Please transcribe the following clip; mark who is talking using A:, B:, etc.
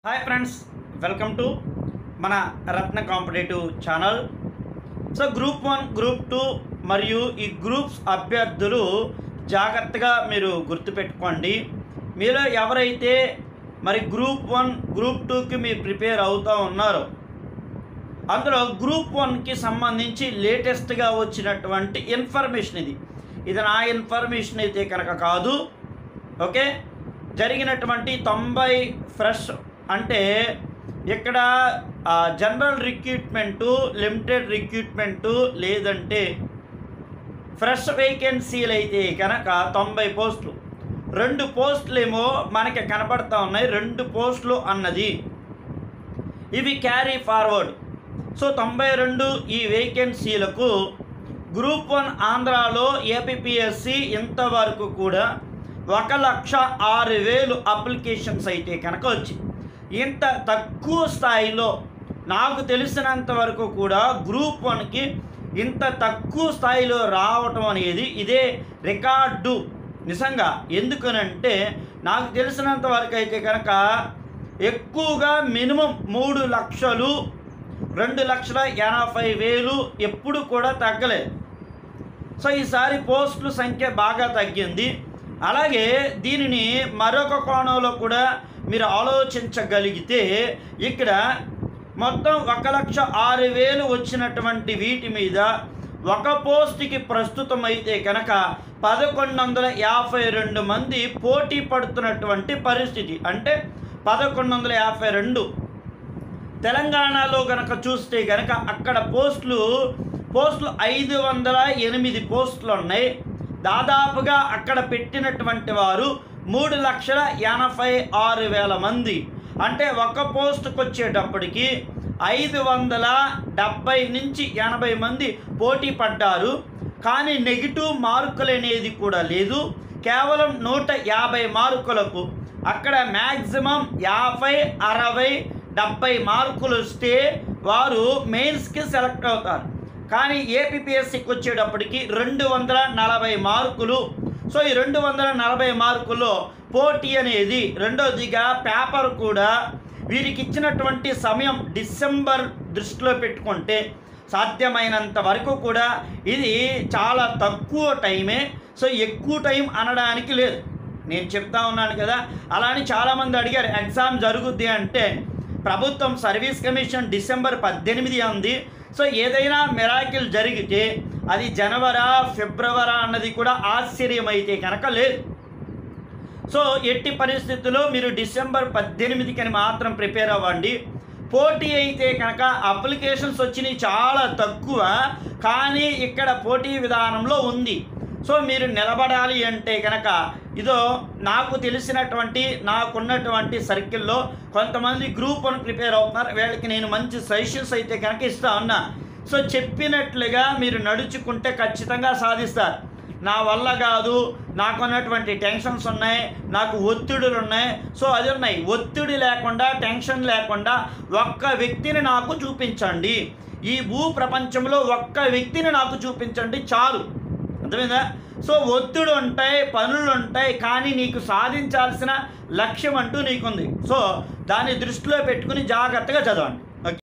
A: hi friends welcome to మన Ratna competitive channel so group one group two మరియు ఈ groups అభ్యర్థులు జాగ్రత్తగా మీరు గుర్తుపెట్టుకోండి మీలో ఎవరైతే మరి గ్రూప్ వన్ గ్రూప్ టూకి మీరు ప్రిపేర్ అవుతూ ఉన్నారో అందులో గ్రూప్ వన్కి సంబంధించి లేటెస్ట్గా వచ్చినటువంటి ఇన్ఫర్మేషన్ ఇది ఇది నా ఇన్ఫర్మేషన్ అయితే కనుక కాదు ఓకే జరిగినటువంటి తొంభై ఫ్రెష్ అంటే ఇక్కడ ఆ, జనరల్ రిక్రూట్మెంటు లిమిటెడ్ రిక్రూట్మెంటు లేదంటే ఫ్రెష్ వేకెన్సీలు అయితే కనుక తొంభై పోస్టులు రెండు పోస్టులు ఏమో మనకి కనపడతా ఉన్నాయి రెండు పోస్టులు అన్నది ఇవి క్యారీ ఫార్వర్డ్ సో తొంభై రెండు ఈ వేకెన్సీలకు గ్రూప్ వన్ ఆంధ్రాలో ఏపీఎస్సి ఇంతవరకు కూడా ఒక లక్ష ఆరు వేలు అప్లికేషన్స్ అయితే కనుక వచ్చి ఇంత తక్కువ స్థాయిలో నాకు తెలిసినంత వరకు కూడా గ్రూప్ వన్కి ఇంత తక్కువ స్థాయిలో రావటం అనేది ఇదే రికార్డు నిజంగా ఎందుకనంటే నాకు తెలిసినంత వరకు అయితే కనుక ఎక్కువగా మినిమం మూడు లక్షలు రెండు లక్షల ఎనభై వేలు ఎప్పుడు కూడా తగ్గలేదు సో ఈసారి పోస్టుల సంఖ్య బాగా తగ్గింది అలాగే దీనిని మరొక కోణంలో కూడా మీరు ఆలోచించగలిగితే ఇక్కడ మొత్తం ఒక లక్ష ఆరు వేలు వచ్చినటువంటి వీటి మీద ఒక పోస్ట్కి ప్రస్తుతం అయితే కనుక పదకొండు వందల యాభై రెండు మంది పోటీ పడుతున్నటువంటి పరిస్థితి అంటే పదకొండు వందల యాభై రెండు తెలంగాణలో గనక చూస్తే గనక అక్కడ పోస్టులు పోస్టులు ఐదు వందల ఎనిమిది పోస్టులు ఉన్నాయి దాదాపుగా అక్కడ పెట్టినటువంటి వారు మూడు లక్షల ఎనభై ఆరు వేల మంది అంటే ఒక పోస్టుకు వచ్చేటప్పటికి ఐదు వందల డెబ్బై నుంచి ఎనభై మంది పోటీ పడ్డారు కానీ నెగిటివ్ మార్కులు అనేది కూడా లేదు కేవలం నూట యాభై మార్కులకు అక్కడ మ్యాక్సిమం యాభై అరవై డెబ్బై మార్కులు వస్తే వారు మెయిన్స్కి సెలెక్ట్ అవుతారు కానీ ఏపీఎస్సికి వచ్చేటప్పటికి రెండు వందల నలభై మార్కులు సో ఈ రెండు వందల నలభై మార్కుల్లో పోటీ అనేది రెండోదిగా పేపర్ కూడా వీరికి ఇచ్చినటువంటి సమయం డిసెంబర్ దృష్టిలో పెట్టుకుంటే సాధ్యమైనంత వరకు కూడా ఇది చాలా తక్కువ టైమే సో ఎక్కువ టైం అనడానికి లేదు నేను చెప్తా ఉన్నాను కదా అలా అని చాలామంది అడిగారు ఎగ్జామ్ జరుగుద్ది అంటే ప్రభుత్వం సర్వీస్ కమిషన్ డిసెంబర్ పద్దెనిమిది అంది సో ఏదైనా మిరాకిల్ జరిగితే అది జనవరా ఫిబ్రవరా అన్నది కూడా ఆశ్చర్యం అయితే కనుక లేదు సో ఎట్టి పరిస్థితుల్లో మీరు డిసెంబర్ పద్దెనిమిదికి అని మాత్రం ప్రిపేర్ అవ్వండి పోటీ అయితే కనుక అప్లికేషన్స్ వచ్చినాయి చాలా తక్కువ కానీ ఇక్కడ పోటీ విధానంలో ఉంది సో మీరు నిలబడాలి అంటే కనుక ఇదో నాకు తెలిసినటువంటి నాకున్నటువంటి సర్కిల్లో కొంతమంది గ్రూప్ వన్ ప్రిపేర్ అవుతున్నారు వీళ్ళకి నేను మంచి సజెషన్స్ అయితే కనుక ఇస్తా ఉన్నా సో చెప్పినట్లుగా మీరు నడుచుకుంటే ఖచ్చితంగా సాధిస్తారు నా వల్ల కాదు నాకున్నటువంటి టెన్షన్స్ ఉన్నాయి నాకు ఒత్తిడులు ఉన్నాయి సో అది ఉన్నాయి ఒత్తిడి లేకుండా టెన్షన్ లేకుండా ఒక్క వ్యక్తిని నాకు చూపించండి ఈ భూ ప్రపంచంలో ఒక్క వ్యక్తిని నాకు చూపించండి చాలు అర్థమైందా సో ఒత్తిడి ఉంటాయి పనులు ఉంటాయి కానీ నీకు సాధించాల్సిన లక్ష్యం అంటూ నీకుంది సో దాన్ని దృష్టిలో పెట్టుకుని జాగ్రత్తగా చదవండి